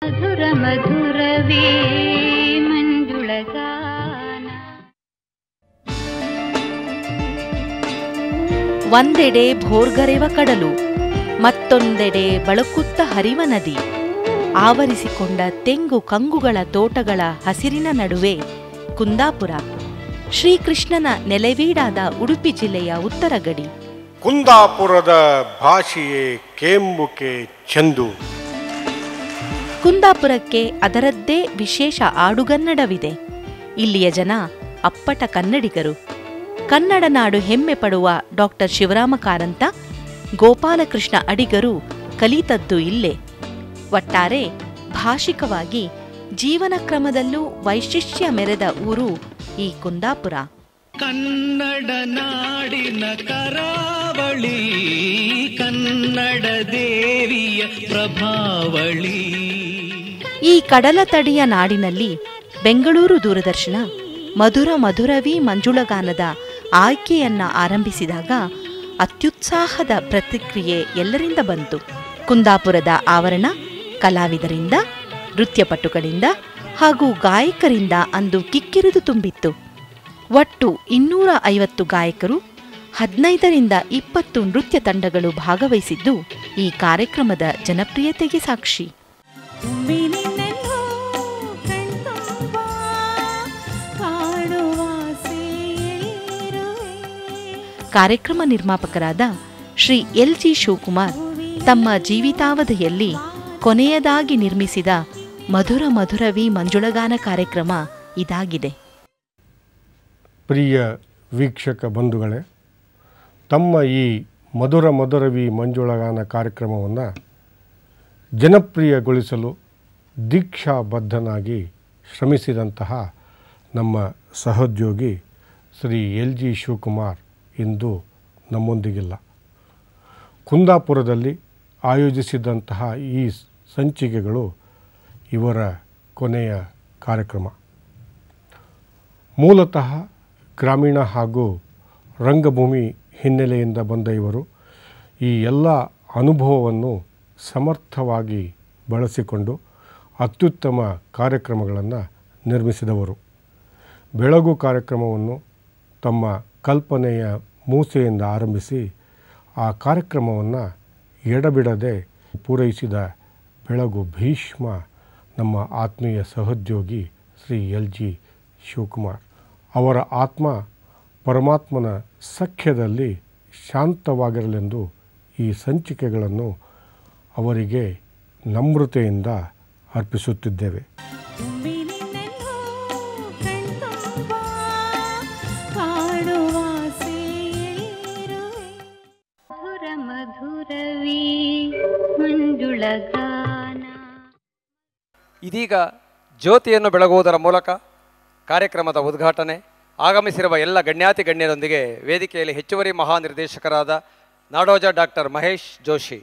ಮಧುರ ಮಧುರವೇ ಮಂಜುಳಗಾನ ಒಂದೆಡೆ ಭೋರ್ಗರೆವ ಕಡಲು ಮತ್ತೊಂದೆಡೆ ಬಳಕುತ್ತ ಹರಿವ ನದಿ ಆವರಿಸಿಕೊಂಡ ತೆಂಗು ಕಂಗುಗಳ ತೋಟಗಳ ಹಸಿರಿನ ನಡುವೆ ಕುಂದಾಪುರ ಶ್ರೀಕೃಷ್ಣನ ನೆಲೆವೀಡಾದ ಉಡುಪಿ ಜಿಲ್ಲೆಯ ಉತ್ತರ ಗಡಿ ಕುಂದಾಪುರದ ಭಾಷೆಯೇ ಕೇಂಬುಕೆ ಚೆಂದು ಕುಂದಾಪುರಕ್ಕೆ ಅದರದ್ದೇ ವಿಶೇಷ ಆಡುಗನ್ನಡವಿದೆ ಇಲ್ಲಿಯ ಜನ ಅಪ್ಪಟ ಕನ್ನಡಿಗರು ಕನ್ನಡ ನಾಡು ಹೆಮ್ಮೆ ಪಡುವ ಡಾಕ್ಟರ್ ಶಿವರಾಮ ಕಾರಂತ ಗೋಪಾಲಕೃಷ್ಣ ಅಡಿಗರು ಕಲಿತದ್ದು ಇಲ್ಲೇ ಒಟ್ಟಾರೆ ಭಾಷಿಕವಾಗಿ ಜೀವನ ಕ್ರಮದಲ್ಲೂ ವೈಶಿಷ್ಟ್ಯ ಮೆರೆದ ಊರು ಈ ಕುಂದಾಪುರ ಕನ್ನಡ ನಾಡಿನ ಕರಾವಳಿ ಕನ್ನಡ ದೇವಿಯ ಪ್ರಭಾವಳಿ ಈ ಕಡಲ ತಡಿಯ ನಾಡಿನಲ್ಲಿ ಬೆಂಗಳೂರು ದೂರದರ್ಶನ ಮಧುರ ಮಧುರವಿ ಮಂಜುಳಗಾನದ ಆಯ್ಕೆಯನ್ನ ಆರಂಭಿಸಿದಾಗ ಅತ್ಯುತ್ಸಾಹದ ಪ್ರತಿಕ್ರಿಯೆ ಎಲ್ಲರಿಂದ ಬಂತು ಕುಂದಾಪುರದ ಆವರಣ ಕಲಾವಿದರಿಂದ ನೃತ್ಯಪಟುಗಳಿಂದ ಹಾಗೂ ಗಾಯಕರಿಂದ ಅಂದು ಕಿಕ್ಕಿರಿದು ತುಂಬಿತ್ತು ಒಟ್ಟು ಇನ್ನೂರ ಐವತ್ತು ಗಾಯಕರು ಹದಿನೈದರಿಂದ ಇಪ್ಪತ್ತು ನೃತ್ಯ ತಂಡಗಳು ಭಾಗವಹಿಸಿದ್ದು ಈ ಕಾರ್ಯಕ್ರಮದ ಜನಪ್ರಿಯತೆಗೆ ಸಾಕ್ಷಿ ಕಾರ್ಯಕ್ರಮ ನಿರ್ಮಾಪಕರಾದ ಶ್ರೀ ಎಲ್ ಜಿ ಶಿವಕುಮಾರ್ ತಮ್ಮ ಜೀವಿತಾವಧಿಯಲ್ಲಿ ಕೊನೆಯದಾಗಿ ನಿರ್ಮಿಸಿದ ಮಧುರ ಮಧುರವಿ ಮಂಜುಳಗಾನ ಕಾರ್ಯಕ್ರಮ ಇದಾಗಿದೆ ಪ್ರಿಯ ವೀಕ್ಷಕ ಬಂಧುಗಳೇ ತಮ್ಮ ಈ ಮಧುರ ಮಧುರವಿ ಮಂಜುಳಗಾನ ಕಾರ್ಯಕ್ರಮವನ್ನು ಜನಪ್ರಿಯಗೊಳಿಸಲು ದೀಕ್ಷಾಬದ್ಧನಾಗಿ ಶ್ರಮಿಸಿದಂತಹ ನಮ್ಮ ಸಹೋದ್ಯೋಗಿ ಶ್ರೀ ಎಲ್ ಜಿ ಶಿವಕುಮಾರ್ ಇಂದು ನಮ್ಮೊಂದಿಗಿಲ್ಲ ಕುಂದಾಪುರದಲ್ಲಿ ಆಯೋಜಿಸಿದಂತಹ ಈ ಸಂಚಿಕೆಗಳು ಇವರ ಕೊನೆಯ ಕಾರ್ಯಕ್ರಮ ಮೂಲತಃ ಗ್ರಾಮೀಣ ಹಾಗೂ ರಂಗಭೂಮಿ ಹಿನ್ನೆಲೆಯಿಂದ ಬಂದ ಇವರು ಈ ಎಲ್ಲ ಅನುಭವವನ್ನು ಸಮರ್ಥವಾಗಿ ಬಳಸಿಕೊಂಡು ಅತ್ಯುತ್ತಮ ಕಾರ್ಯಕ್ರಮಗಳನ್ನು ನಿರ್ಮಿಸಿದವರು ಬೆಳಗು ಕಾರ್ಯಕ್ರಮವನ್ನು ತಮ್ಮ ಕಲ್ಪನೆಯ ಮೂಸೆಯಿಂದ ಆರಂಭಿಸಿ ಆ ಕಾರ್ಯಕ್ರಮವನ್ನು ಎಡಬಿಡದೆ ಪೂರೈಸಿದ ಬೆಳಗು ಭೀಷ್ಮ ನಮ್ಮ ಆತ್ಮೀಯ ಸಹೋದ್ಯೋಗಿ ಶ್ರೀ ಎಲ್ ಜಿ ಶಿವಕುಮಾರ್ ಅವರ ಆತ್ಮ ಪರಮಾತ್ಮನ ಸಖ್ಯದಲ್ಲಿ ಶಾಂತವಾಗಿರಲೆಂದು ಈ ಸಂಚಿಕೆಗಳನ್ನು ಅವರಿಗೆ ನಮ್ರತೆಯಿಂದ ಅರ್ಪಿಸುತ್ತಿದ್ದೇವೆ ಮಧುರ ಮಧುರವೇ ಮಂಜುಳಗಾನ ಇದೀಗ ಜ್ಯೋತಿಯನ್ನು ಬೆಳಗುವುದರ ಮೂಲಕ ಕಾರ್ಯಕ್ರಮದ ಉದ್ಘಾಟನೆ ಆಗಮಿಸಿರುವ ಎಲ್ಲ ಗಣ್ಯಾತಿ ಗಣ್ಯರೊಂದಿಗೆ ವೇದಿಕೆಯಲ್ಲಿ ಹೆಚ್ಚುವರಿ ಮಹಾನಿರ್ದೇಶಕರಾದ ನಾಡೋಜ ಡಾಕ್ಟರ್ ಮಹೇಶ್ ಜೋಶಿ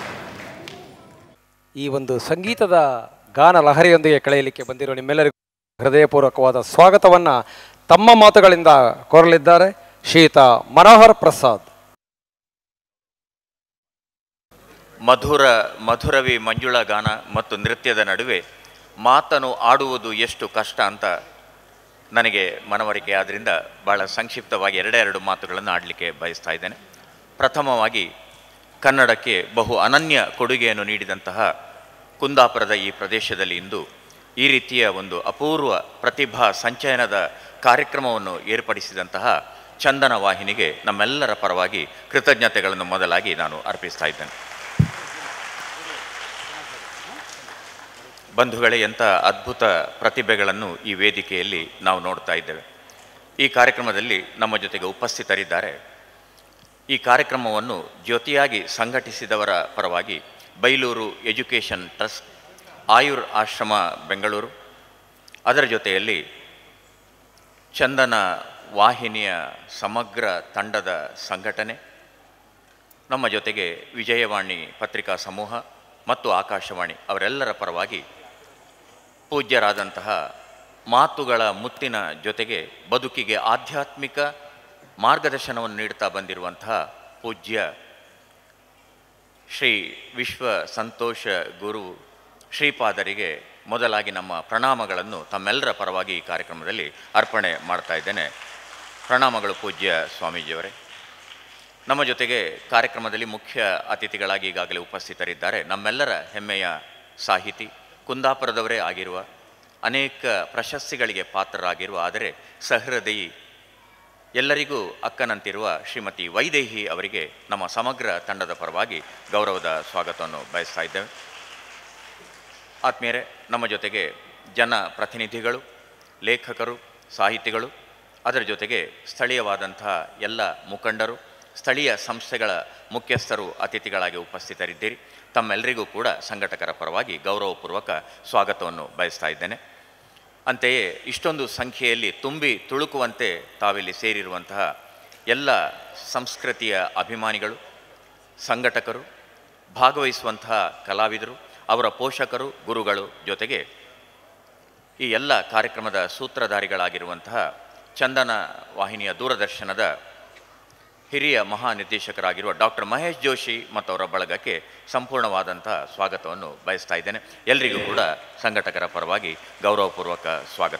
ಈ ಒಂದು ಸಂಗೀತದ ಗಾನ ಲಹರಿಯೊಂದಿಗೆ ಕಳೆಯಲಿಕ್ಕೆ ಬಂದಿರೋ ನಿಮ್ಮೆಲ್ಲರಿಗೂ ಹೃದಯಪೂರ್ವಕವಾದ ಸ್ವಾಗತವನ್ನು ತಮ್ಮ ಮಾತುಗಳಿಂದ ಕೋರಲಿದ್ದಾರೆ ಶ್ರೀಯುತ ಮನೋಹರ್ ಪ್ರಸಾದ್ ಮಧುರ ಮಧುರವಿ ಮಂಜುಳ ಗಾನ ಮತ್ತು ನೃತ್ಯದ ನಡುವೆ ಮಾತನ್ನು ಆಡುವುದು ಎಷ್ಟು ಕಷ್ಟ ಅಂತ ನನಗೆ ಮನವರಿಕೆ ಆದ್ದರಿಂದ ಬಹಳ ಸಂಕ್ಷಿಪ್ತವಾಗಿ ಎರಡೇ ಎರಡು ಮಾತುಗಳನ್ನು ಆಡಲಿಕ್ಕೆ ಬಯಸ್ತಾ ಇದ್ದೇನೆ ಪ್ರಥಮವಾಗಿ ಕನ್ನಡಕ್ಕೆ ಬಹು ಅನನ್ಯ ಕೊಡುಗೆಯನ್ನು ನೀಡಿದಂತಹ ಕುಂದಾಪುರದ ಈ ಪ್ರದೇಶದಲ್ಲಿ ಇಂದು ಈ ರೀತಿಯ ಒಂದು ಅಪೂರ್ವ ಪ್ರತಿಭಾ ಸಂಚಯನದ ಕಾರ್ಯಕ್ರಮವನ್ನು ಏರ್ಪಡಿಸಿದಂತಹ ಚಂದನ ವಾಹಿನಿಗೆ ನಮ್ಮೆಲ್ಲರ ಪರವಾಗಿ ಕೃತಜ್ಞತೆಗಳನ್ನು ಮೊದಲಾಗಿ ನಾನು ಅರ್ಪಿಸ್ತಾ ಇದ್ದೇನೆ ಬಂಧುಗಳೇ ಎಂಥ ಅದ್ಭುತ ಪ್ರತಿಭೆಗಳನ್ನು ಈ ವೇದಿಕೆಯಲ್ಲಿ ನಾವು ನೋಡ್ತಾ ಇದ್ದೇವೆ ಈ ಕಾರ್ಯಕ್ರಮದಲ್ಲಿ ನಮ್ಮ ಜೊತೆಗೆ ಉಪಸ್ಥಿತರಿದ್ದಾರೆ ಈ ಕಾರ್ಯಕ್ರಮವನ್ನು ಜ್ಯೋತಿಯಾಗಿ ಸಂಘಟಿಸಿದವರ ಪರವಾಗಿ ಬೈಲೂರು ಎಜುಕೇಷನ್ ಟ್ರಸ್ಟ್ ಆಯುರ್ ಆಶ್ರಮ ಬೆಂಗಳೂರು ಅದರ ಜೊತೆಯಲ್ಲಿ ಚಂದನ ವಾಹಿನಿಯ ಸಮಗ್ರ ತಂಡದ ಸಂಘಟನೆ ನಮ್ಮ ಜೊತೆಗೆ ವಿಜಯವಾಣಿ ಪತ್ರಿಕಾ ಸಮೂಹ ಮತ್ತು ಆಕಾಶವಾಣಿ ಅವರೆಲ್ಲರ ಪರವಾಗಿ ಪೂಜ್ಯರಾದಂತಹ ಮಾತುಗಳ ಮುತ್ತಿನ ಜೊತೆಗೆ ಬದುಕಿಗೆ ಆಧ್ಯಾತ್ಮಿಕ ಮಾರ್ಗದರ್ಶನವನ್ನು ನೀಡುತ್ತಾ ಬಂದಿರುವಂತಹ ಪೂಜ್ಯ ಶ್ರೀ ವಿಶ್ವ ಸಂತೋಷ ಗುರು ಶ್ರೀಪಾದರಿಗೆ ಮೊದಲಾಗಿ ನಮ್ಮ ಪ್ರಣಾಮಗಳನ್ನು ತಮ್ಮೆಲ್ಲರ ಪರವಾಗಿ ಈ ಕಾರ್ಯಕ್ರಮದಲ್ಲಿ ಅರ್ಪಣೆ ಮಾಡ್ತಾ ಇದ್ದೇನೆ ಪ್ರಣಾಮಗಳು ಪೂಜ್ಯ ಸ್ವಾಮೀಜಿಯವರೇ ನಮ್ಮ ಜೊತೆಗೆ ಕಾರ್ಯಕ್ರಮದಲ್ಲಿ ಮುಖ್ಯ ಅತಿಥಿಗಳಾಗಿ ಈಗಾಗಲೇ ಉಪಸ್ಥಿತರಿದ್ದಾರೆ ನಮ್ಮೆಲ್ಲರ ಹೆಮ್ಮೆಯ ಸಾಹಿತಿ ಕುಂದಾಪುರದವರೇ ಆಗಿರುವ ಅನೇಕ ಪ್ರಶಸ್ತಿಗಳಿಗೆ ಪಾತ್ರರಾಗಿರುವ ಆದರೆ ಸಹೃದಯಿ ಎಲ್ಲರಿಗೂ ಅಕ್ಕನಂತಿರುವ ಶ್ರೀಮತಿ ವೈದೇಹಿ ಅವರಿಗೆ ನಮ್ಮ ಸಮಗ್ರ ತಂಡದ ಪರವಾಗಿ ಗೌರವದ ಸ್ವಾಗತವನ್ನು ಬಯಸ್ತಾ ಇದ್ದೇವೆ ಆತ್ಮೀಯರೇ ನಮ್ಮ ಜೊತೆಗೆ ಜನ ಪ್ರತಿನಿಧಿಗಳು ಲೇಖಕರು ಸಾಹಿತಿಗಳು ಅದರ ಜೊತೆಗೆ ಸ್ಥಳೀಯವಾದಂತಹ ಎಲ್ಲ ಮುಖಂಡರು ಸ್ಥಳೀಯ ಸಂಸ್ಥೆಗಳ ಮುಖ್ಯಸ್ಥರು ಅತಿಥಿಗಳಾಗಿ ಉಪಸ್ಥಿತರಿದ್ದೀರಿ ತಮ್ಮೆಲ್ಲರಿಗೂ ಕೂಡ ಸಂಘಟಕರ ಪರವಾಗಿ ಗೌರವಪೂರ್ವಕ ಸ್ವಾಗತವನ್ನು ಬಯಸ್ತಾ ಇದ್ದೇನೆ ಅಂತೆಯೇ ಇಷ್ಟೊಂದು ಸಂಖ್ಯೆಯಲ್ಲಿ ತುಂಬಿ ತುಳುಕುವಂತೆ ತಾವಿಲ್ಲಿ ಸೇರಿರುವಂತಹ ಎಲ್ಲ ಸಂಸ್ಕೃತಿಯ ಅಭಿಮಾನಿಗಳು ಸಂಘಟಕರು ಭಾಗವಹಿಸುವಂತಹ ಕಲಾವಿದರು ಅವರ ಪೋಷಕರು ಗುರುಗಳು ಜೊತೆಗೆ ಈ ಎಲ್ಲ ಕಾರ್ಯಕ್ರಮದ ಸೂತ್ರಧಾರಿಗಳಾಗಿರುವಂತಹ ಚಂದನ ವಾಹಿನಿಯ ದೂರದರ್ಶನದ ಹಿರಿಯ ಮಹಾನಿರ್ದೇಶಕರಾಗಿರುವ ಡಾಕ್ಟರ್ ಮಹೇಶ್ ಜೋಶಿ ಮತ್ತು ಅವರ ಬಳಗಕ್ಕೆ ಸಂಪೂರ್ಣವಾದಂತಹ ಸ್ವಾಗತವನ್ನು ಬಯಸ್ತಾ ಇದ್ದೇನೆ ಎಲ್ರಿಗೂ ಕೂಡ ಸಂಘಟಕರ ಪರವಾಗಿ ಗೌರವಪೂರ್ವಕ ಸ್ವಾಗತ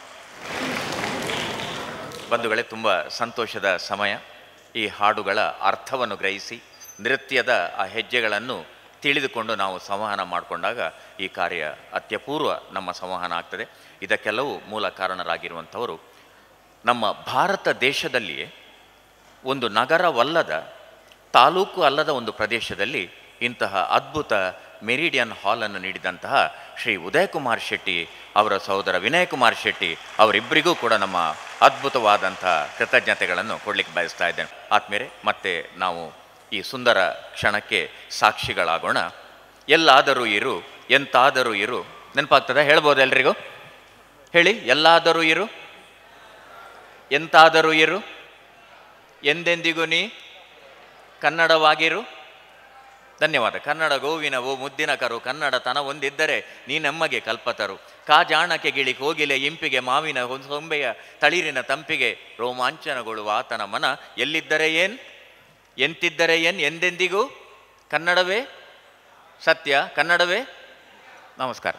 ಬಂಧುಗಳೇ ತುಂಬ ಸಂತೋಷದ ಸಮಯ ಈ ಹಾಡುಗಳ ಅರ್ಥವನ್ನು ಗ್ರಹಿಸಿ ನೃತ್ಯದ ಆ ಹೆಜ್ಜೆಗಳನ್ನು ತಿಳಿದುಕೊಂಡು ನಾವು ಸಂವಹನ ಮಾಡಿಕೊಂಡಾಗ ಈ ಕಾರ್ಯ ಅತ್ಯಪೂರ್ವ ನಮ್ಮ ಸಂವಹನ ಆಗ್ತದೆ ಇದಕ್ಕೆಲ್ಲವೂ ಮೂಲ ಕಾರಣರಾಗಿರುವಂಥವರು ನಮ್ಮ ಭಾರತ ದೇಶದಲ್ಲಿಯೇ ಒಂದು ನಗರವಲ್ಲದ ತಾಲೂಕು ಅಲ್ಲದ ಒಂದು ಪ್ರದೇಶದಲ್ಲಿ ಇಂತಹ ಅದ್ಭುತ ಮೆರಿಡಿಯನ್ ಹಾಲನ್ನು ನೀಡಿದಂತಹ ಶ್ರೀ ಉದಯ್ ಕುಮಾರ್ ಶೆಟ್ಟಿ ಅವರ ಸಹೋದರ ವಿನಯ್ ಕುಮಾರ್ ಶೆಟ್ಟಿ ಅವರಿಬ್ಬರಿಗೂ ಕೂಡ ನಮ್ಮ ಅದ್ಭುತವಾದಂಥ ಕೃತಜ್ಞತೆಗಳನ್ನು ಕೊಡ್ಲಿಕ್ಕೆ ಬಯಸ್ತಾ ಇದ್ದೇನೆ ಆತ್ಮೇರೆ ಮತ್ತೆ ನಾವು ಈ ಸುಂದರ ಕ್ಷಣಕ್ಕೆ ಸಾಕ್ಷಿಗಳಾಗೋಣ ಎಲ್ಲಾದರೂ ಇರು ಎಂತಾದರೂ ಇರು ನೆನಪಾಗ್ತದೆ ಹೇಳ್ಬೋದು ಎಲ್ರಿಗೂ ಹೇಳಿ ಎಲ್ಲಾದರೂ ಇರು ಎಂತಾದರೂ ಇರು ಎಂದೆಂದಿಗೂ ನೀ ಕನ್ನಡವಾಗಿರು ಧನ್ಯವಾದ ಕನ್ನಡ ಗೋವಿನ ಓ ಮುದ್ದಿನ ಕರು ಕನ್ನಡ ತನ ಒಂದಿದ್ದರೆ ನೀ ನಮಗೆ ಕಲ್ಪತರು ಕಾಜಾಣಕ್ಕೆ ಗಿಳಿ ಕೋಗಿಲೆ ಇಂಪಿಗೆ ಮಾವಿನ ಹೊಂ- ಹೊಂಬೆಯ ತಳಿರಿನ ತಂಪಿಗೆ ರೋಮಾಂಚನಗೊಳ್ಳುವ ಆತನ ಮನ ಎಲ್ಲಿದ್ದರೆ ಏನ್ ಎಂತಿದ್ದರೆ ಏನ್ ಎಂದೆಂದಿಗೂ ಕನ್ನಡವೇ ಸತ್ಯ ಕನ್ನಡವೇ ನಮಸ್ಕಾರ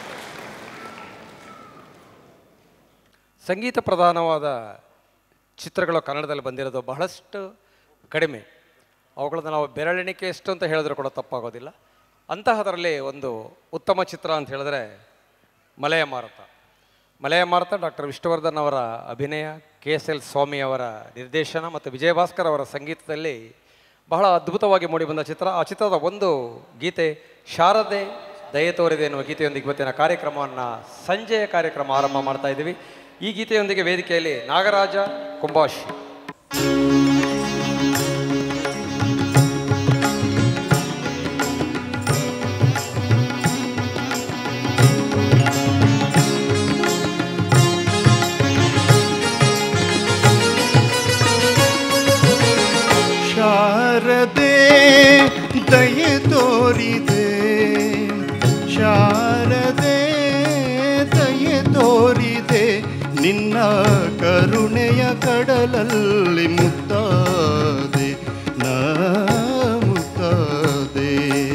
ಸಂಗೀತ ಪ್ರಧಾನವಾದ ಚಿತ್ರಗಳು ಕನ್ನಡದಲ್ಲಿ ಬಂದಿರೋದು ಬಹಳಷ್ಟು ಕಡಿಮೆ ಅವುಗಳನ್ನು ನಾವು ಬೆರಳೆಣಿಕೆ ಎಷ್ಟು ಅಂತ ಹೇಳಿದ್ರು ಕೂಡ ತಪ್ಪಾಗೋದಿಲ್ಲ ಅಂತಹದರಲ್ಲಿ ಒಂದು ಉತ್ತಮ ಚಿತ್ರ ಅಂತ ಹೇಳಿದ್ರೆ ಮಲೆಯ ಮಾರುತ ಮಲೆಯ ಮಾರುತ ಡಾಕ್ಟರ್ ವಿಷ್ಣುವರ್ಧನ್ ಅವರ ಅಭಿನಯ ಕೆ ಎಸ್ ಎಲ್ ಸ್ವಾಮಿ ಅವರ ನಿರ್ದೇಶನ ಮತ್ತು ವಿಜಯಭಾಸ್ಕರ್ ಅವರ ಸಂಗೀತದಲ್ಲಿ ಬಹಳ ಅದ್ಭುತವಾಗಿ ಮೂಡಿಬಂದ ಚಿತ್ರ ಆ ಚಿತ್ರದ ಒಂದು ಗೀತೆ ಶಾರದೆ ದಯೆ ತೋರಿದೆ ಎನ್ನುವ ಗೀತೆಯೊಂದಿಗೆ ಇವತ್ತಿನ ಕಾರ್ಯಕ್ರಮವನ್ನು ಸಂಜೆಯ ಕಾರ್ಯಕ್ರಮ ಆರಂಭ ಮಾಡ್ತಾ ಇದ್ದೀವಿ ಈ ಗೀತೆಯೊಂದಿಗೆ ವೇದಿಕೆಯಲ್ಲಿ ನಾಗರಾಜ ಕುಂಬಾಶಿ ಶಾರದೆ ದಯೆ ತೋರಿದೆ ಶಾರದೆ ದಯೆ ತೋರಿದೆ ನಿನ್ನ ಕರುಣೆಯ ಕಡಲಲ್ಲಿ ಮುತ್ತಾದೆ ನಾ ಮುತ್ತಾದೆ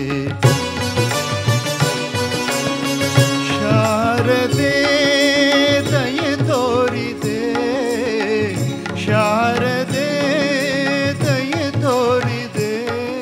ಶಾರದೆ ದಯೆ ತೋರಿದೆ ಶಾರದೆ ದಯೆ ತೋರಿದೆ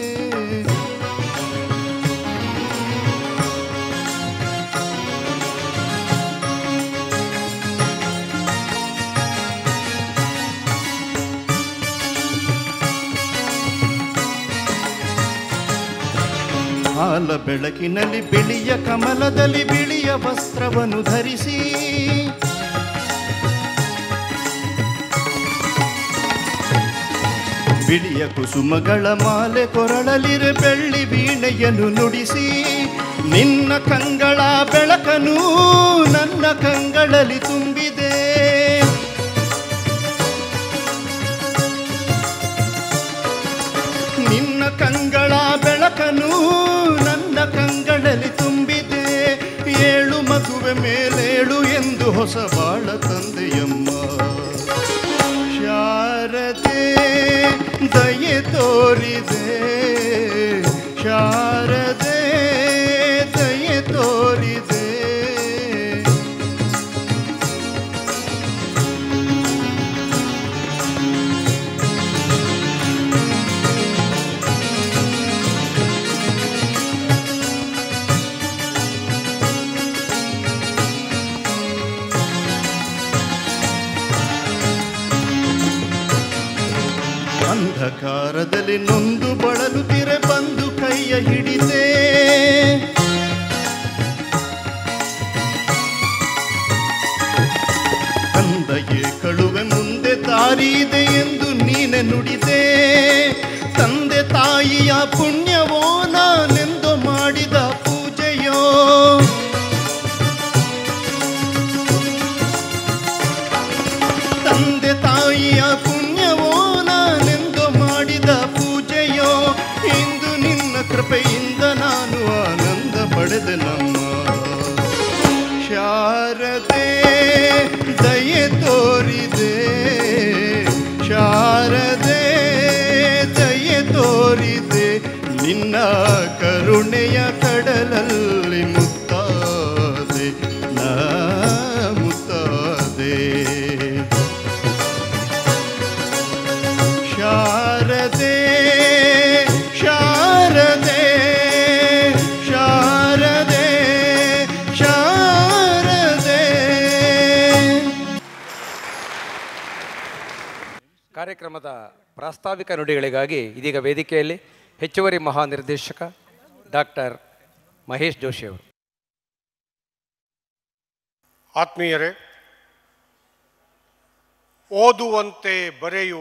ಹಾಲ ಬೆಳಕಿನಲ್ಲಿ ಬಿಳಿಯ ಕಮಲದಲ್ಲಿ ಬಿಳಿಯ ವಸ್ತ್ರವನ್ನು ಧರಿಸಿ ಬಿಳಿಯ ಕುಸುಮಗಳ ಮಾಲೆ ಕೊರಳಲಿರೆ ಬೆಳ್ಳಿ ವೀಣೆಯನ್ನು ನುಡಿಸಿ ನಿನ್ನ ಕಂಗಳ ಬೆಳಕನು ನನ್ನ ಕಂಗಳಲ್ಲಿ ತುಂಬಿದೆ ನಿನ್ನ ಕಂಗಳ ಬೆಳಕನು ನನ್ನ ಕಂಗಳಲ್ಲಿ ತುಂಬಿದೆ ಏಳು ಮಗುವೆ ಮೇಲೇಳು ಎಂದು ಹೊಸ ಬಾಳ ತಂದೆಯಮ್ಮ ಶಾರದೆ ದಯೆ ತೋರಿದೆ ಶಾರದೆ ದಯೆ ತೋರಿದೆ ಅಂಧಕಾರದಲ್ಲಿ ನೊಂದು ಬಳಲುತ್ತಿರೆ ಬಂದು ಕೈಯ ಹಿಡಿದೆ ತಂದೆಯೇ ಕಳುವೆ ಮುಂದೆ ದಾರಿ ಇದೆ ಎಂದು ನೀನೆ ನುಡಿದೆ ತಂದೆ ತಾಯಿಯ ಪುಣ್ಯವೋ ನಾನೆಂದು ಮಾಡಿದ ಪೂಜೆಯೋ ತಂದೆ ತಾಯಿಯ ಪುಣ್ಯವೋ ನಾನೆಂದು ಮಾಡಿದ ಪೂಜೆಯೋ ಇಂದು ನಿನ್ನ ಕೃಪೆಯಿಂದ ನಾನು ಆನಂದ ಪಡೆದೆ ನಮ್ಮ ಶಾರದೆ ದಯೆ ತೋರಿದೆ ಶಾರದೆ ದಯೆ ತೋರಿದೆ ನಿನ್ನ ಕರುಣೆಯ ಕಡಲಲ್ಲಿ ಮುತ್ತಾದೆ ನಾ ಮುತ್ತಾದೆ ಶಾರದೆ ಶಾರದೆ ಶಾರದೆ ಶಾರದೆ ಕಾರ್ಯಕ್ರಮದ ಪ್ರಾಸ್ತಾವಿಕ ನುಡಿಗಳಿಗಾಗಿ ಇದೀಗ ವೇದಿಕೆಯಲ್ಲಿ ಹೆಚ್ಚುವರಿ ಮಹಾನಿರ್ದೇಶಕ ಡಾಕ್ಟರ್ ಮಹೇಶ್ ಜೋಶಿ ಅವರು ಆತ್ಮೀಯರೇ ಓದುವಂತೆ ಬರೆಯುವ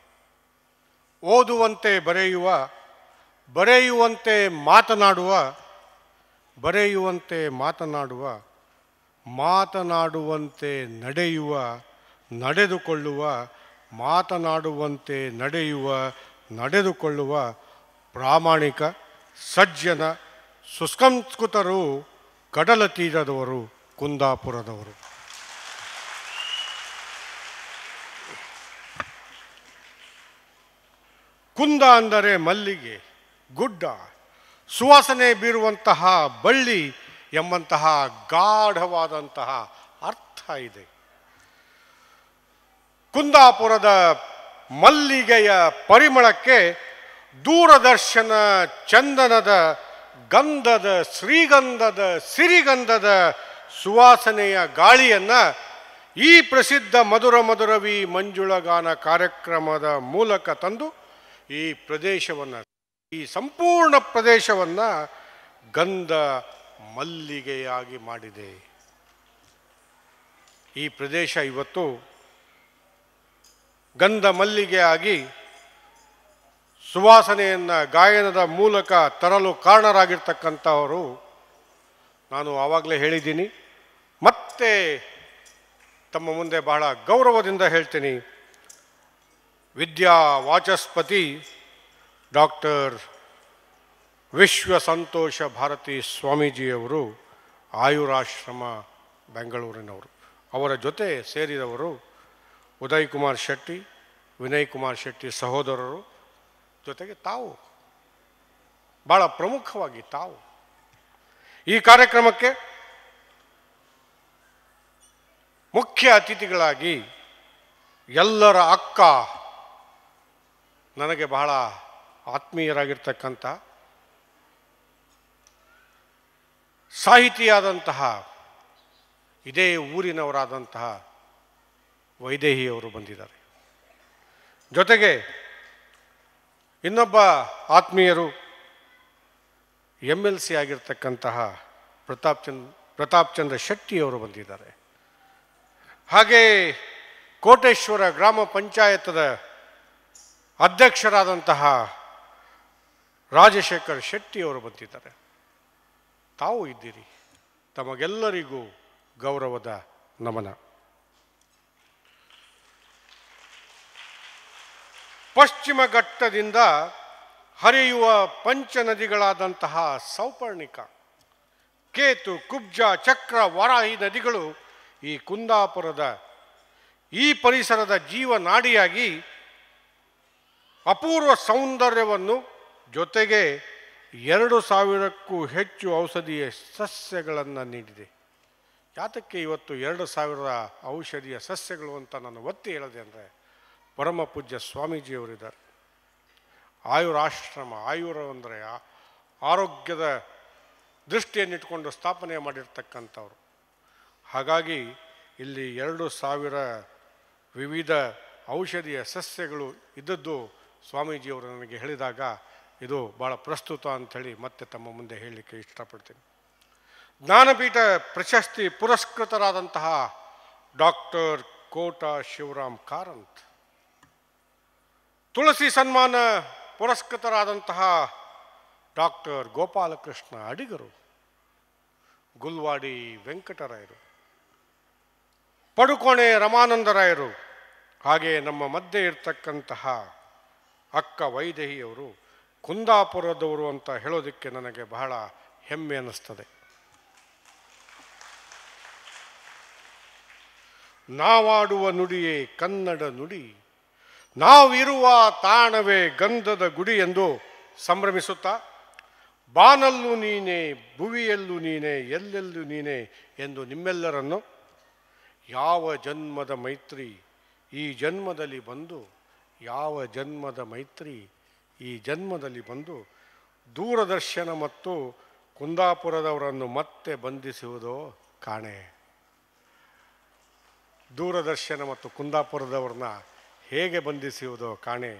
ಓದುವಂತೆ ಬರೆಯುವ ಬರೆಯುವಂತೆ ಮಾತನಾಡುವ ಬರೆಯುವಂತೆ ಮಾತನಾಡುವ ಮಾತನಾಡುವಂತೆ ನಡೆಯುವ ನಡೆದುಕೊಳ್ಳುವ ಮಾತನಾಡುವಂತೆ ನಡೆಯುವ ನಡೆದುಕೊಳ್ಳುವ ಪ್ರಾಮಾಣಿಕ ಸಜ್ಜನ ಸುಸಂಸ್ಕೃತರು ಕಡಲ ತೀರದವರು ಕುಂದಾಪುರದವರು ಕುಂದ ಅಂದರೆ ಮಲ್ಲಿಗೆ ಗುಡ್ಡ ಸುವಾಸನೆ ಬೀರುವಂತಹ ಬಳ್ಳಿ ಎಂಬಂತಹ ಗಾಢವಾದಂತಹ ಅರ್ಥ ಇದೆ ಕುಂದಾಪುರದ ಮಲ್ಲಿಗೆಯ ಪರಿಮಳಕ್ಕೆ ದೂರದರ್ಶನ ಚಂದನದ ಗಂಧದ ಶ್ರೀಗಂಧದ ಸಿರಿಗಂಧದ ಸುವಾಸನೆಯ ಗಾಳಿಯನ್ನ ಈ ಪ್ರಸಿದ್ಧ ಮಧುರ ಮಧುರವಿ ಮಂಜುಳಗಾನ ಕಾರ್ಯಕ್ರಮದ ಮೂಲಕ ತಂದು ಈ ಪ್ರದೇಶವನ್ನು ಈ ಸಂಪೂರ್ಣ ಪ್ರದೇಶವನ್ನು ಗಂಧ ಮಲ್ಲಿಗೆಯಾಗಿ ಮಾಡಿದೆ ಈ ಪ್ರದೇಶ ಇವತ್ತು ಗಂಧ ಮಲ್ಲಿಗೆಯಾಗಿ ಸುವಾಸನೆಯನ್ನು ಗಾಯನದ ಮೂಲಕ ತರಲು ಕಾರಣರಾಗಿರ್ತಕ್ಕಂಥವರು ನಾನು ಆವಾಗಲೇ ಹೇಳಿದ್ದೀನಿ ಮತ್ತೆ ತಮ್ಮ ಮುಂದೆ ಬಹಳ ಗೌರವದಿಂದ ಹೇಳ್ತೀನಿ ವಿದ್ಯಾ ವಾಚಸ್ಪತಿ ಡಾಕ್ಟರ್ ವಿಶ್ವ ಸಂತೋಷ ಭಾರತಿ ಸ್ವಾಮೀಜಿಯವರು ಆಯುರಾಶ್ರಮ ಬೆಂಗಳೂರಿನವರು ಅವರ ಜೊತೆ ಸೇರಿದವರು ಉದಯ್ ಕುಮಾರ್ ಶೆಟ್ಟಿ ವಿನಯ್ ಕುಮಾರ್ ಶೆಟ್ಟಿ ಸಹೋದರರು ಜೊತೆಗೆ ತಾವು ಭಾಳ ಪ್ರಮುಖವಾಗಿ ತಾವು ಈ ಕಾರ್ಯಕ್ರಮಕ್ಕೆ ಮುಖ್ಯ ಅತಿಥಿಗಳಾಗಿ ಎಲ್ಲರ ಅಕ್ಕ ನನಗೆ ಬಹಳ ಆತ್ಮೀಯರಾಗಿರ್ತಕ್ಕಂಥ ಸಾಹಿತಿಯಾದಂತಹ ಇದೇ ಊರಿನವರಾದಂತಹ ವೈದೇಹಿಯವರು ಬಂದಿದ್ದಾರೆ ಜೊತೆಗೆ ಇನ್ನೊಬ್ಬ ಆತ್ಮೀಯರು ಎಮ್ ಎಲ್ ಸಿ ಆಗಿರ್ತಕ್ಕಂತಹ ಪ್ರತಾಪ್ ಚಂದ್ ಪ್ರತಾಪ್ ಚಂದ್ರ ಶೆಟ್ಟಿಯವರು ಬಂದಿದ್ದಾರೆ ಹಾಗೆ ಕೋಟೇಶ್ವರ ಗ್ರಾಮ ಪಂಚಾಯತದ ಅಧ್ಯಕ್ಷರಾದಂತಹ ರಾಜಶೇಖರ್ ಶೆಟ್ಟಿಯವರು ಬಂದಿದ್ದಾರೆ ತಾವು ಇದ್ದೀರಿ ತಮಗೆಲ್ಲರಿಗೂ ಗೌರವದ ನಮನ ಪಶ್ಚಿಮ ಘಟ್ಟದಿಂದ ಹರಿಯುವ ಪಂಚ ನದಿಗಳಾದಂತಹ ಸೌಪರ್ಣಿಕ ಕೇತು ಕುಬ್ಜ ಚಕ್ರ ವಾರಾಹಿ ನದಿಗಳು ಈ ಕುಂದಾಪುರದ ಈ ಪರಿಸರದ ಜೀವನಾಡಿಯಾಗಿ ಅಪೂರ್ವ ಸೌಂದರ್ಯವನ್ನು ಜೊತೆಗೆ ಎರಡು ಸಾವಿರಕ್ಕೂ ಹೆಚ್ಚು ಔಷಧೀಯ ಸಸ್ಯಗಳನ್ನು ನೀಡಿದೆ ಯಾತಕ್ಕೆ ಇವತ್ತು ಎರಡು ಸಾವಿರದ ಔಷಧೀಯ ಸಸ್ಯಗಳು ಅಂತ ನಾನು ಒತ್ತಿ ಹೇಳಿದೆ ಅಂದರೆ ಪರಮ ಪೂಜ್ಯ ಸ್ವಾಮೀಜಿಯವರಿದ್ದಾರೆ ಆಯುರಾಶ್ರಮ ಆಯುರ ಅಂದರೆ ಆ- ಆರೋಗ್ಯದ ದೃಷ್ಟಿಯನ್ನಿಟ್ಕೊಂಡು ಸ್ಥಾಪನೆ ಮಾಡಿರ್ತಕ್ಕಂಥವ್ರು ಹಾಗಾಗಿ ಇಲ್ಲಿ ಎರಡು ಸಾವಿರ ವಿವಿಧ ಔಷಧಿಯ ಸಸ್ಯಗಳು ಇದ್ದದ್ದು ಸ್ವಾಮೀಜಿಯವರು ನನಗೆ ಹೇಳಿದಾಗ ಇದು ಭಾಳ ಪ್ರಸ್ತುತ ಅಂಥೇಳಿ ಮತ್ತೆ ತಮ್ಮ ಮುಂದೆ ಹೇಳಲಿಕ್ಕೆ ಇಷ್ಟಪಡ್ತೀನಿ ಜ್ಞಾನಪೀಠ ಪ್ರಶಸ್ತಿ ಪುರಸ್ಕೃತರಾದಂತಹ ಡಾಕ್ಟರ್ ಕೋಟ ಶಿವರಾಮ್ ಕಾರಂತ್ ತುಳಸಿ ಸನ್ಮಾನ ಪುರಸ್ಕೃತರಾದಂತಹ ಡಾಕ್ಟರ್ ಗೋಪಾಲಕೃಷ್ಣ ಅಡಿಗರು ಗುಲ್ವಾಡಿ ವೆಂಕಟರಾಯರು ಪಡುಕೋಣೆ ರಮಾನಂದರಾಯರು ಹಾಗೆ ನಮ್ಮ ಮಧ್ಯೆ ಇರ್ತಕ್ಕಂತಹ ಅಕ್ಕ ವೈದೇಹಿಯವರು ಕುಂದಾಪುರದವರು ಅಂತ ಹೇಳೋದಕ್ಕೆ ನನಗೆ ಬಹಳ ಹೆಮ್ಮೆ ಅನ್ನಿಸ್ತದೆ ನಾವಾಡುವ ನುಡಿಯೇ ಕನ್ನಡ ನುಡಿ ನಾವಿರುವ ತಾಣವೇ ಗಂಧದ ಗುಡಿ ಎಂದು ಸಂಭ್ರಮಿಸುತ್ತಾ ಬಾನಲ್ಲೂ ನೀನೇ ಭುವಿಯಲ್ಲೂ ನೀನೇ ಎಲ್ಲೆಲ್ಲೂ ನೀನೇ ಎಂದು ನಿಮ್ಮೆಲ್ಲರನ್ನು ಯಾವ ಜನ್ಮದ ಮೈತ್ರಿ ಈ ಜನ್ಮದಲ್ಲಿ ಬಂದು ಯಾವ ಜನ್ಮದ ಮೈತ್ರಿ ಈ ಜನ್ಮದಲ್ಲಿ ಬಂದು ದೂರದರ್ಶನ ಮತ್ತು ಕುಂದಾಪುರದವರನ್ನು ಮತ್ತೆ ಬಂಧಿಸುವುದೋ ಕಾಣೆ ದೂರದರ್ಶನ ಮತ್ತು ಕುಂದಾಪುರದವ್ರನ್ನ ಹೇಗೆ ಬಂಧಿಸುವುದೋ ಕಾಣೆ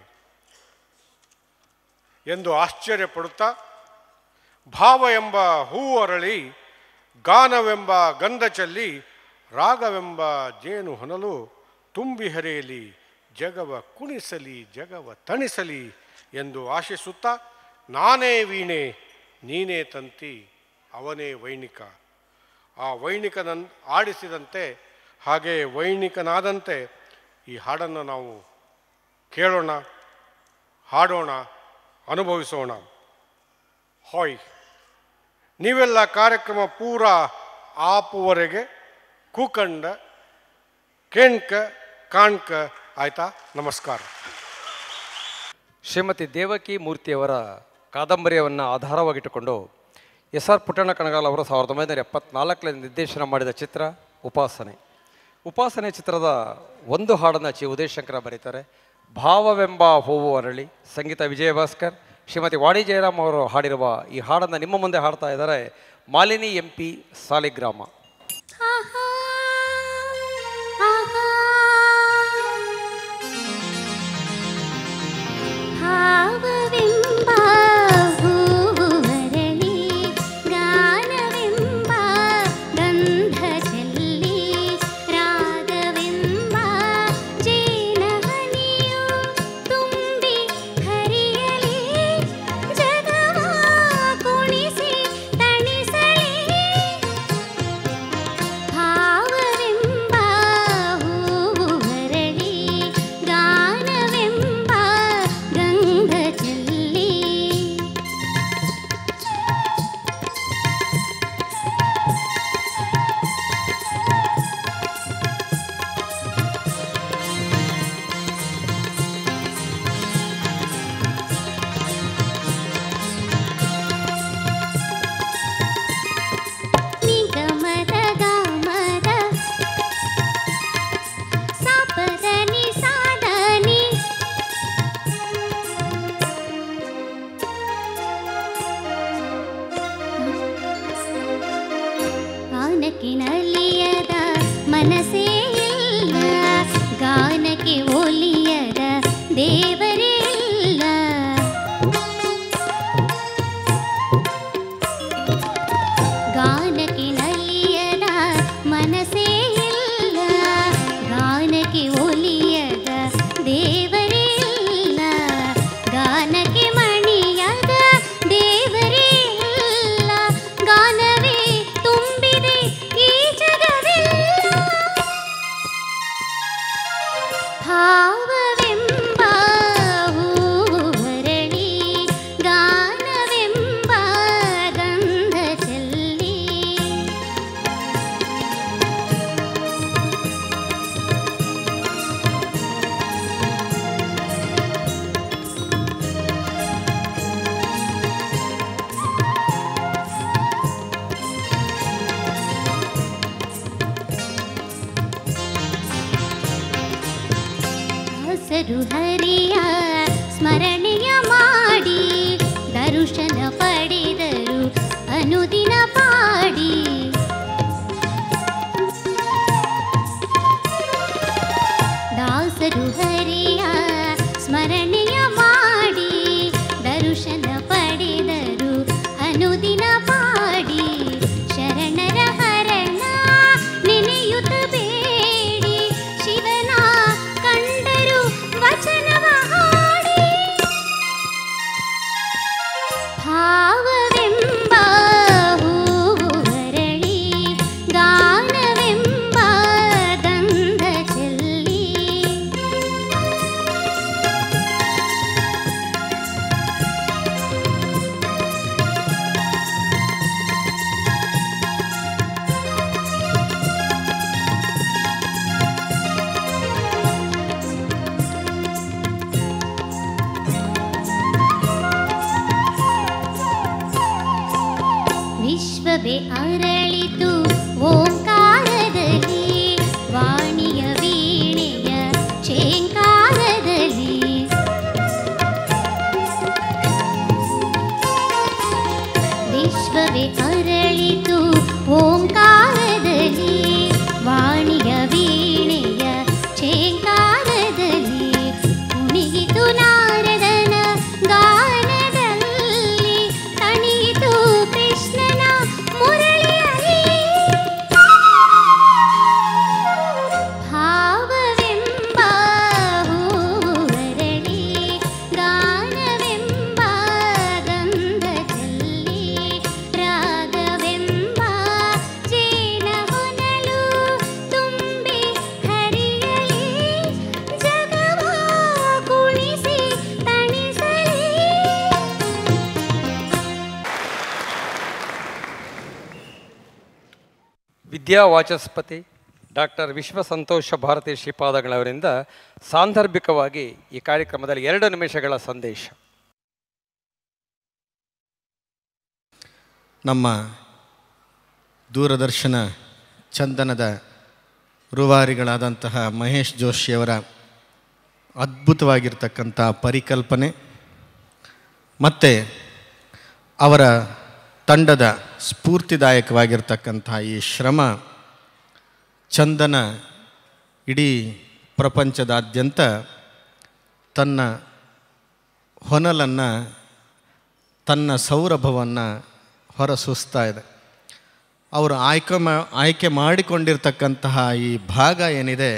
ಎಂದು ಆಶ್ಚರ್ಯಪಡುತ್ತಾ ಭಾವ ಎಂಬ ಹೂವು ಅರಳಿ ಗಾನವೆಂಬ ಗಂಧ ಚೆಲ್ಲಿ ರಾಗವೆಂಬ ಜೇನು ಹೊನಲು ತುಂಬಿ ಹರಿಯಲಿ ಜಗವ ಕುಣಿಸಲಿ ಜಗವ ತಣಿಸಲಿ ಎಂದು ಆಶಿಸುತ್ತಾ ನಾನೇ ವೀಣೆ ನೀನೇ ತಂತಿ ಅವನೇ ವೈಣಿಕ ಆ ವೈಣಿಕನನ್ ಆಡಿಸಿದಂತೆ ಹಾಗೆ ವೈಣಿಕನಾದಂತೆ ಈ ಹಾಡನ್ನು ನಾವು ಕೇಳೋಣ ಹಾಡೋಣ ಅನುಭವಿಸೋಣ ಹಾಯ್ ನೀವೆಲ್ಲ ಕಾರ್ಯಕ್ರಮ ಪೂರ ಆಪುವರೆಗೆ ಕೂಕಂಡ ಕೇಣ್ಕ ಕಾಣ್ಕ ಆಯ್ತಾ ನಮಸ್ಕಾರ ಶ್ರೀಮತಿ ದೇವಕಿ ಮೂರ್ತಿಯವರ ಕಾದಂಬರಿಯನ್ನು ಆಧಾರವಾಗಿಟ್ಟುಕೊಂಡು ಎಸ್ ಆರ್ ಪುಟ್ಟಣ್ಣ ಕಣಗಾಲ್ ಅವರು ಸಾವಿರದ ಒಂಬೈನೂರ ಎಪ್ಪತ್ನಾಲ್ಕರಲ್ಲಿ ನಿರ್ದೇಶನ ಮಾಡಿದ ಚಿತ್ರ ಉಪಾಸನೆ ಉಪಾಸನೆ ಚಿತ್ರದ ಒಂದು ಹಾಡನ್ನು ಚಿ ಉದಯಶಂಕರ ಬರೀತಾರೆ ಭಾವವೆಂಬ ಹೂವು ಅರಳಿ ಸಂಗೀತ ವಿಜಯ ಭಾಸ್ಕರ್ ಶ್ರೀಮತಿ ವಾಣಿ ಜಯರಾಮ್ ಅವರು ಹಾಡಿರುವ ಈ ಹಾಡನ್ನು ನಿಮ್ಮ ಮುಂದೆ ಹಾಡ್ತಾ ಇದ್ದಾರೆ ಮಾಲಿನಿ ಎಂ ಪಿ ಸಾಲಿಗ್ರಾಮ ಆಹಾ ಆಹಾ ಭಾವವೆಂಬ ಹೂವು ಅರಳಿ ಗಾನವೆಂಬ ಗಂಧ ಚೆಲ್ಲಿ ರಾಗವೆಂಬ ಜೇನಹನಿಯು ತುಂಬಿ ಹರಿಯಲಿ ಜಗವ ಕುಣಿಸಿ ತಣಿಸಲಿ ಭಾವವೆಂಬ ಹೂವರಳಿ ಗಾನವೆಂಬ ಗಂಧ ಚೆಲ್ಲಿ ಹಸರು ಹರಿಯ ಸ್ಮರಣೆಯ ಮಾಡಿ ದರುಶನ ಪಡೆದರು ಅನುದಿನ ಪಾಡಿ ದಾಸರು ಹರಿಯ ಸ್ಮರಣೆಯ ಮಾಡಿ ದರುಶನ ಪಡೆದರು ಅನುದಿನ ಪಾಡಿ ಶರಣರ ಹರಣ ನೆನೆಯುತ್ತ ಬೇಡಿ ಶಿವನ ಕಂಡರು ವಚನವ ಹಾಡಿ ಭಾವವೆಂಬ ಹೂವರಳಿ ಗಾನವೆಂಬ ಗಂಧ ಚೆಲ್ಲಿ ವಿಶ್ವವೇ ಅರಳಿತು ಓಂಕಾರದಲ್ಲಿ ವಾಣಿಯ ವೀಣೆಯ ಚೇಂಕಾರದಲ್ಲಿ ವಿಶ್ವವೇ ಅರಳಿತು ಓಂಕಾರದಲ್ಲಿ ವಾಣಿಯ ವೀಣೆಯ ಚೇಂಕಾರದಲ್ಲಿ ಕುಣಿಯಿತು ನಾರದನ ಗಾನದಲ್ಲಿ ತಣಿಯಿತು ಕೃಷ್ಣನ ಮುರಳಿಯಲ್ಲಿ ಭಾವವೆಂಬ ಹೂವರಳಿ ಗಾನವೆಂಬ ಗಂಧ ಚೆಲ್ಲಿ ರಾಗವೆಂಬ ಜೇನ ಹೊನಲು ತುಂಬಿ ಹರಿಯಲಿ ಜಗವ ಕುಣಿಸಿ ತಣಿಸಲಿ ವಿದ್ಯಾ ವಾಚಸ್ಪತಿ ಡಾಕ್ಟರ್ ವಿಶ್ವ ಸಂತೋಷ ಭಾರತಿ ಶ್ರೀಪಾದಗಳವರಿಂದ ಸಾಂದರ್ಭಿಕವಾಗಿ ಈ ಕಾರ್ಯಕ್ರಮದಲ್ಲಿ ಎರಡು ನಿಮಿಷಗಳ ಸಂದೇಶ ನಮ್ಮ ದೂರದರ್ಶನ ಚಂದನದ ರೂವಾರಿಗಳಾದಂತಹ ಮಹೇಶ್ ಜೋಶಿಯವರ ಅದ್ಭುತವಾಗಿರ್ತಕ್ಕಂಥ ಪರಿಕಲ್ಪನೆ ಮತ್ತು ಅವರ ತಂಡದ ಸ್ಫೂರ್ತಿದಾಯಕವಾಗಿರ್ತಕ್ಕಂಥ ಈ ಶ್ರಮ ಚಂದನ ಇಡೀ ಪ್ರಪಂಚದಾದ್ಯಂತ ತನ್ನ ಹೊನಲನ್ನು ತನ್ನ ಸೌರಭವನ್ನು ಹೊರಸೂಸ್ತಾ ಇದೆ ಅವರು ಆಯ್ಕೆ ಮಾ ಆಯ್ಕೆ ಮಾಡಿಕೊಂಡಿರ್ತಕ್ಕಂತಹ ಈ ಭಾಗ ಏನಿದೆ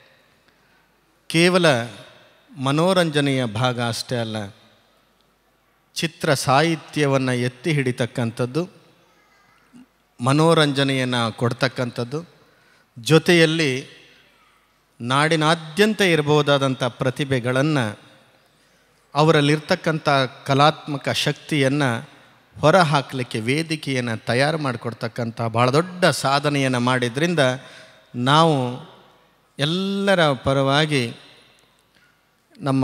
ಕೇವಲ ಮನೋರಂಜನೆಯ ಭಾಗ ಅಷ್ಟೇ ಅಲ್ಲ ಚಿತ್ರ ಸಾಹಿತ್ಯವನ್ನು ಎತ್ತಿ ಹಿಡಿತಕ್ಕಂಥದ್ದು ಮನೋರಂಜನೆಯನ್ನು ಕೊಡ್ತಕ್ಕಂಥದ್ದು ಜೊತೆಯಲ್ಲಿ ನಾಡಿನಾದ್ಯಂತ ಇರಬಹುದಾದಂಥ ಪ್ರತಿಭೆಗಳನ್ನು ಅವರಲ್ಲಿರ್ತಕ್ಕಂಥ ಕಲಾತ್ಮಕ ಶಕ್ತಿಯನ್ನು ಹೊರ ಹಾಕಲಿಕ್ಕೆ ವೇದಿಕೆಯನ್ನು ತಯಾರು ಮಾಡಿಕೊಡ್ತಕ್ಕಂಥ ಭಾಳ ದೊಡ್ಡ ಸಾಧನೆಯನ್ನು ಮಾಡಿದ್ರಿಂದ ನಾವು ಎಲ್ಲರ ಪರವಾಗಿ ನಮ್ಮ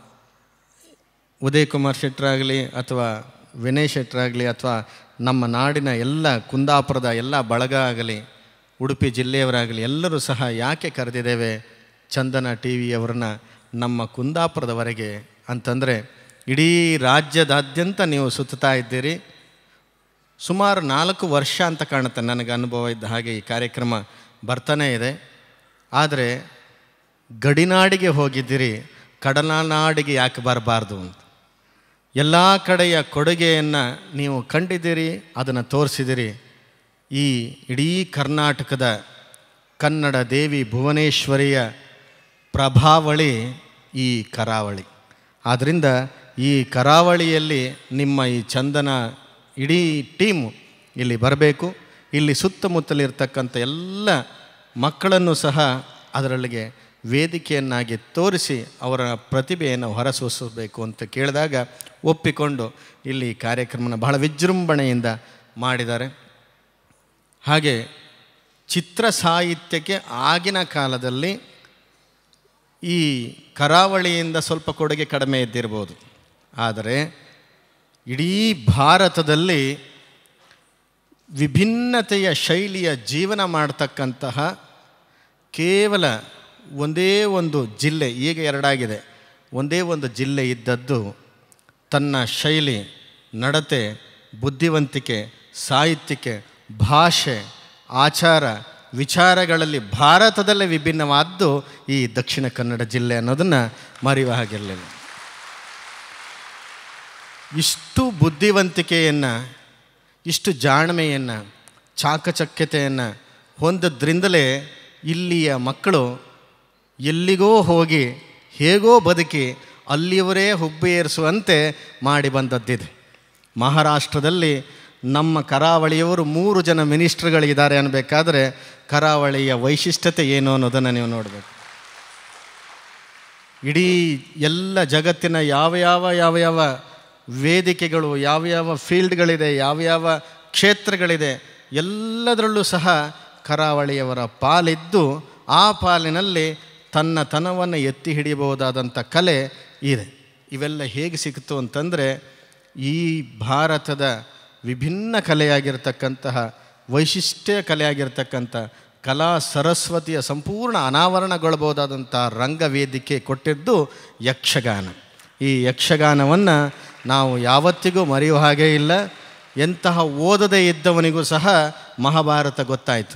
ಉದಯ್ ಕುಮಾರ್ ಶೆಟ್ಟರಾಗಲಿ ಅಥವಾ ವಿನಯ್ ಶೆಟ್ಟರಾಗಲಿ ಅಥವಾ ನಮ್ಮ ನಾಡಿನ ಎಲ್ಲ ಕುಂದಾಪುರದ ಎಲ್ಲ ಬಳಗ ಆಗಲಿ ಉಡುಪಿ ಜಿಲ್ಲೆಯವರಾಗಲಿ ಎಲ್ಲರೂ ಸಹ ಯಾಕೆ ಕರೆದಿದ್ದೇವೆ ಚಂದನ ಟಿ ವಿಯವರನ್ನ ನಮ್ಮ ಕುಂದಾಪುರದವರೆಗೆ ಅಂತಂದರೆ ಇಡೀ ರಾಜ್ಯದಾದ್ಯಂತ ನೀವು ಸುತ್ತಾ ಇದ್ದೀರಿ ಸುಮಾರು ನಾಲ್ಕು ವರ್ಷ ಅಂತ ಕಾಣುತ್ತೆ ನನಗೆ ಅನುಭವ ಇದ್ದ ಹಾಗೆ ಈ ಕಾರ್ಯಕ್ರಮ ಬರ್ತಾನೇ ಇದೆ ಆದರೆ ಗಡಿನಾಡಿಗೆ ಹೋಗಿದ್ದೀರಿ ಕಡಲನಾಡಿಗೆ ಯಾಕೆ ಬರಬಾರ್ದು ಅಂತ ಎಲ್ಲ ಕಡೆಯ ಕೊಡುಗೆಯನ್ನು ನೀವು ಕಂಡಿದ್ದೀರಿ ಅದನ್ನು ತೋರಿಸಿದಿರಿ ಈ ಇಡೀ ಕರ್ನಾಟಕದ ಕನ್ನಡ ದೇವಿ ಭುವನೇಶ್ವರಿಯ ಪ್ರಭಾವಳಿ ಈ ಕರಾವಳಿ ಆದ್ದರಿಂದ ಈ ಕರಾವಳಿಯಲ್ಲಿ ನಿಮ್ಮ ಈ ಚಂದನ ಇಡೀ ಟೀಮು ಇಲ್ಲಿ ಬರಬೇಕು ಇಲ್ಲಿ ಸುತ್ತಮುತ್ತಲಿರ್ತಕ್ಕಂಥ ಎಲ್ಲ ಮಕ್ಕಳನ್ನು ಸಹ ಅದರೊಳಗೆ ವೇದಿಕೆಯನ್ನಾಗಿ ತೋರಿಸಿ ಅವರ ಪ್ರತಿಭೆಯನ್ನು ಹೊರಸೂಸಬೇಕು ಅಂತ ಕೇಳಿದಾಗ ಒಪ್ಪಿಕೊಂಡು ಇಲ್ಲಿ ಈ ಕಾರ್ಯಕ್ರಮನ ಬಹಳ ವಿಜೃಂಭಣೆಯಿಂದ ಮಾಡಿದ್ದಾರೆ ಹಾಗೆ ಚಿತ್ರ ಸಾಹಿತ್ಯಕ್ಕೆ ಆಗಿನ ಕಾಲದಲ್ಲಿ ಈ ಕರಾವಳಿಯಿಂದ ಸ್ವಲ್ಪ ಕೊಡುಗೆ ಕಡಿಮೆ ಇದ್ದಿರ್ಬೋದು ಆದರೆ ಇಡೀ ಭಾರತದಲ್ಲಿ ವಿಭಿನ್ನತೆಯ ಶೈಲಿಯ ಜೀವನ ಮಾಡ್ತಕ್ಕಂತಹ ಕೇವಲ ಒಂದೇ ಒಂದು ಜಿಲ್ಲೆ ಈಗ ಎರಡಾಗಿದೆ ಒಂದೇ ಒಂದು ಜಿಲ್ಲೆ ಇದ್ದದ್ದು ತನ್ನ ಶೈಲಿ ನಡತೆ ಬುದ್ಧಿವಂತಿಕೆ ಸಾಹಿತ್ಯಕ್ಕೆ ಭಾಷೆ ಆಚಾರ ವಿಚಾರಗಳಲ್ಲಿ ಭಾರತದಲ್ಲೇ ವಿಭಿನ್ನವಾದ್ದು ಈ ದಕ್ಷಿಣ ಕನ್ನಡ ಜಿಲ್ಲೆ ಅನ್ನೋದನ್ನು ಮರೆಯುವ ಹಾಗಿರಲಿಲ್ಲ ಇಷ್ಟು ಬುದ್ಧಿವಂತಿಕೆಯನ್ನು ಇಷ್ಟು ಜಾಣ್ಮೆಯನ್ನು ಚಾಕಚಕ್ಯತೆಯನ್ನು ಹೊಂದದ್ರಿಂದಲೇ ಇಲ್ಲಿಯ ಮಕ್ಕಳು ಎಲ್ಲಿಗೋ ಹೋಗಿ ಹೇಗೋ ಬದುಕಿ ಅಲ್ಲಿಯವರೇ ಹುಬ್ಬೇರಿಸುವಂತೆ ಮಾಡಿ ಬಂದದ್ದಿದೆ ಮಹಾರಾಷ್ಟ್ರದಲ್ಲಿ ನಮ್ಮ ಕರಾವಳಿಯವರು ಮೂರು ಜನ ಮಿನಿಸ್ಟ್ರುಗಳಿದ್ದಾರೆ ಅನ್ನಬೇಕಾದ್ರೆ ಕರಾವಳಿಯ ವೈಶಿಷ್ಟ್ಯತೆ ಏನು ಅನ್ನೋದನ್ನು ನೀವು ನೋಡಬೇಕು ಇಡೀ ಎಲ್ಲ ಜಗತ್ತಿನ ಯಾವ ಯಾವ ಯಾವ ಯಾವ ವೇದಿಕೆಗಳು ಯಾವ ಯಾವ ಫೀಲ್ಡ್ಗಳಿದೆ ಯಾವ ಯಾವ ಕ್ಷೇತ್ರಗಳಿದೆ ಎಲ್ಲದರಲ್ಲೂ ಸಹ ಕರಾವಳಿಯವರ ಪಾಲಿದ್ದು ಆ ಪಾಲಿನಲ್ಲಿ ತನ್ನ ತನವನ್ನು ಎತ್ತಿ ಹಿಡಿಯಬಹುದಾದಂಥ ಕಲೆ ಇದೆ ಇವೆಲ್ಲ ಹೇಗೆ ಸಿಕ್ತು ಅಂತಂದರೆ ಈ ಭಾರತದ ವಿಭಿನ್ನ ಕಲೆಯಾಗಿರ್ತಕ್ಕಂತಹ ವೈಶಿಷ್ಟ್ಯ ಕಲೆಯಾಗಿರ್ತಕ್ಕಂಥ ಕಲಾ ಸರಸ್ವತಿಯ ಸಂಪೂರ್ಣ ಅನಾವರಣಗೊಳ್ಳಬಹುದಾದಂಥ ರಂಗವೇದಿಕೆ ಕೊಟ್ಟಿದ್ದು ಯಕ್ಷಗಾನ ಈ ಯಕ್ಷಗಾನವನ್ನು ನಾವು ಯಾವತ್ತಿಗೂ ಮರೆಯುವ ಹಾಗೇ ಇಲ್ಲ ಎಂತಹ ಓದದೇ ಇದ್ದವನಿಗೂ ಸಹ ಮಹಾಭಾರತ ಗೊತ್ತಾಯಿತು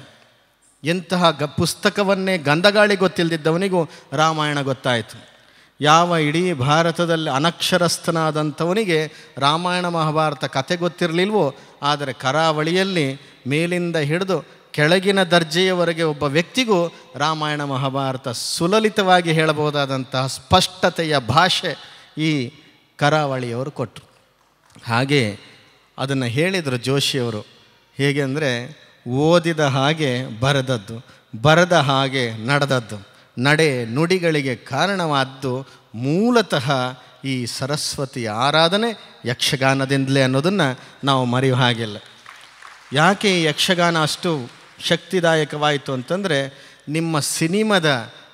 ಎಂತಹ ಗ ಪುಸ್ತಕವನ್ನೇ ಗಂಧಗಾಳಿ ಗೊತ್ತಿಲ್ಲದಿದ್ದವನಿಗೂ ರಾಮಾಯಣ ಗೊತ್ತಾಯಿತು ಯಾವ ಇಡೀ ಭಾರತದಲ್ಲಿ ಅನಕ್ಷರಸ್ಥನಾದಂಥವನಿಗೆ ರಾಮಾಯಣ ಮಹಾಭಾರತ ಕತೆ ಗೊತ್ತಿರಲಿಲ್ವೋ ಆದರೆ ಕರಾವಳಿಯಲ್ಲಿ ಮೇಲಿಂದ ಹಿಡಿದು ಕೆಳಗಿನ ದರ್ಜೆಯವರೆಗೆ ಒಬ್ಬ ವ್ಯಕ್ತಿಗೂ ರಾಮಾಯಣ ಮಹಾಭಾರತ ಸುಲಲಿತವಾಗಿ ಹೇಳಬಹುದಾದಂತಹ ಸ್ಪಷ್ಟತೆಯ ಭಾಷೆ ಈ ಕರಾವಳಿಯವರು ಕೊಟ್ಟರು ಹಾಗೆ ಅದನ್ನು ಹೇಳಿದರು ಜೋಶಿಯವರು ಹೇಗೆ ಅಂದರೆ ಓದಿದ ಹಾಗೆ ಬರೆದದ್ದು ಬರೆದ ಹಾಗೆ ನಡೆದದ್ದು ನಡೆ ನುಡಿಗಳಿಗೆ ಕಾರಣವಾದ್ದು ಮೂಲತಃ ಈ ಸರಸ್ವತಿಯ ಆರಾಧನೆ ಯಕ್ಷಗಾನದಿಂದಲೇ ಅನ್ನೋದನ್ನು ನಾವು ಮರೆಯುವ ಹಾಗಿಲ್ಲ ಯಾಕೆ ಈ ಯಕ್ಷಗಾನ ಅಷ್ಟು ಶಕ್ತಿದಾಯಕವಾಯಿತು ಅಂತಂದರೆ ನಿಮ್ಮ ಸಿನಿಮಾದ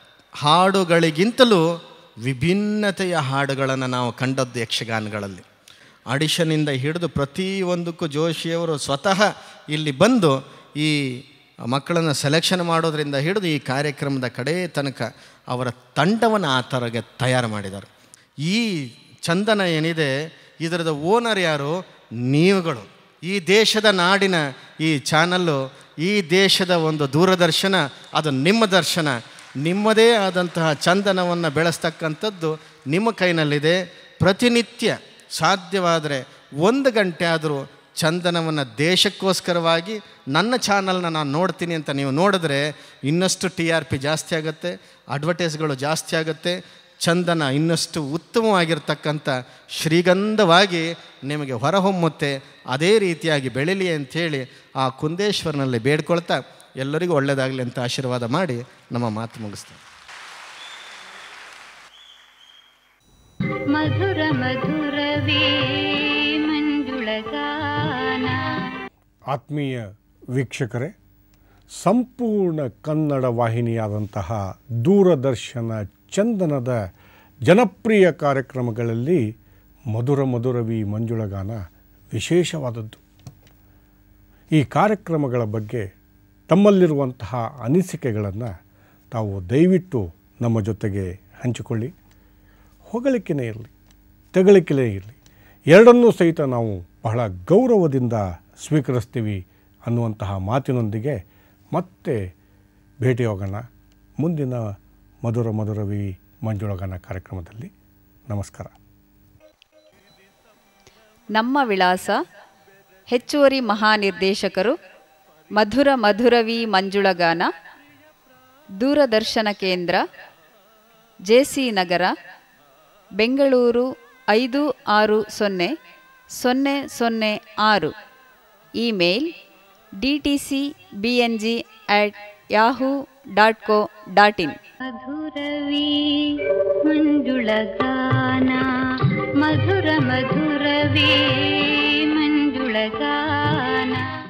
ಹಾಡುಗಳಿಗಿಂತಲೂ ವಿಭಿನ್ನತೆಯ ಹಾಡುಗಳನ್ನು ನಾವು ಕಂಡದ್ದು ಯಕ್ಷಗಾನಗಳಲ್ಲಿ ಆಡಿಷನಿಂದ ಹಿಡಿದು ಪ್ರತಿಯೊಂದಕ್ಕೂ ಜೋಶಿಯವರು ಸ್ವತಃ ಇಲ್ಲಿ ಬಂದು ಈ ಮಕ್ಕಳನ್ನು ಸೆಲೆಕ್ಷನ್ ಮಾಡೋದ್ರಿಂದ ಹಿಡಿದು ಈ ಕಾರ್ಯಕ್ರಮದ ಕಡೆ ತನಕ ಅವರ ತಂಡವನ್ನು ಆ ಥರಗೆ ತಯಾರು ಮಾಡಿದ್ದಾರೆ ಈ ಚಂದನ ಏನಿದೆ ಇದರದ ಓನರ್ ಯಾರು ನೀವುಗಳು ಈ ದೇಶದ ನಾಡಿನ ಈ ಚಾನಲ್ಲು ಈ ದೇಶದ ಒಂದು ದೂರದರ್ಶನ ಅದು ನಿಮ್ಮ ದರ್ಶನ ನಿಮ್ಮದೇ ಆದಂತಹ ಚಂದನವನ್ನು ಬೆಳೆಸ್ತಕ್ಕಂಥದ್ದು ನಿಮ್ಮ ಕೈನಲ್ಲಿದೆ ಪ್ರತಿನಿತ್ಯ ಸಾಧ್ಯವಾದರೆ ಒಂದು ಗಂಟೆ ಆದರೂ ಚಂದನವನ್ನು ದೇಶಕ್ಕೋಸ್ಕರವಾಗಿ ನನ್ನ ಚಾನಲ್ನ ನಾನು ನೋಡ್ತೀನಿ ಅಂತ ನೀವು ನೋಡಿದ್ರೆ ಇನ್ನಷ್ಟು ಟಿ ಆರ್ ಪಿ ಜಾಸ್ತಿ ಆಗುತ್ತೆ ಅಡ್ವರ್ಟೈಸ್ಗಳು ಜಾಸ್ತಿ ಆಗುತ್ತೆ ಚಂದನ ಇನ್ನಷ್ಟು ಉತ್ತಮವಾಗಿರ್ತಕ್ಕಂಥ ಶ್ರೀಗಂಧವಾಗಿ ನಿಮಗೆ ಹೊರಹೊಮ್ಮುತ್ತೆ ಅದೇ ರೀತಿಯಾಗಿ ಬೆಳೀಲಿ ಅಂಥೇಳಿ ಆ ಕುಂದೇಶ್ವರನಲ್ಲಿ ಬೇಡ್ಕೊಳ್ತಾ ಎಲ್ಲರಿಗೂ ಒಳ್ಳೆಯದಾಗಲಿ ಅಂತ ಆಶೀರ್ವಾದ ಮಾಡಿ ನಮ್ಮ ಮಾತು ಮುಗಿಸ್ತಾರೆ ಮಧುರ ಮಧುರವೇ ಮಂಜುಳಗಾನ ಆತ್ಮೀಯ ವೀಕ್ಷಕರೇ ಸಂಪೂರ್ಣ ಕನ್ನಡ ವಾಹಿನಿಯಾದಂತಹ ದೂರದರ್ಶನ ಚಂದನದ ಜನಪ್ರಿಯ ಕಾರ್ಯಕ್ರಮಗಳಲ್ಲಿ ಮಧುರ ಮಧುರವಿ ಮಂಜುಳಗಾನ ವಿಶೇಷವಾದದ್ದು ಈ ಕಾರ್ಯಕ್ರಮಗಳ ಬಗ್ಗೆ ತಮ್ಮಲ್ಲಿರುವಂತಹ ಅನಿಸಿಕೆಗಳನ್ನು ತಾವು ದಯವಿಟ್ಟು ನಮ್ಮ ಜೊತೆಗೆ ಹಂಚಿಕೊಳ್ಳಿ ಹೊಗಳಿಕೆನೇ ಇರಲಿ ತೆಗಳಿಕೆನೇ ಇರಲಿ ಎರಡನ್ನೂ ಸಹಿತ ನಾವು ಬಹಳ ಗೌರವದಿಂದ ಸ್ವೀಕರಿಸ್ತೀವಿ ಅನ್ನುವಂತಹ ಮಾತಿನೊಂದಿಗೆ ಮತ್ತೆ ಭೇಟಿಯಾಗೋಣ ಮುಂದಿನ ಮಧುರ ಮಧುರವಿ ಮಂಜುಳಗಾನ ಕಾರ್ಯಕ್ರಮದಲ್ಲಿ ನಮಸ್ಕಾರ ನಮ್ಮ ವಿಳಾಸ ಹೆಚ್ಚುವರಿ ಮಹಾನಿರ್ದೇಶಕರು ಮಧುರ ಮಧುರವಿ ಮಂಜುಳಗಾನ ದೂರದರ್ಶನ ಕೇಂದ್ರ ಜೆಸಿ ನಗರ ಬೆಂಗಳೂರು ಐದು ಆರು ಸೊನ್ನೆ ಸೊನ್ನೆ ಸೊನ್ನೆ ಆರು email D T C B N G at Yahoo dot co dot in ಮಧುರವೀ ಮಂಜುಳಗಾನ ಮಧುರ ಮಧುರವೇ ಮಂಜುಳಗಾನ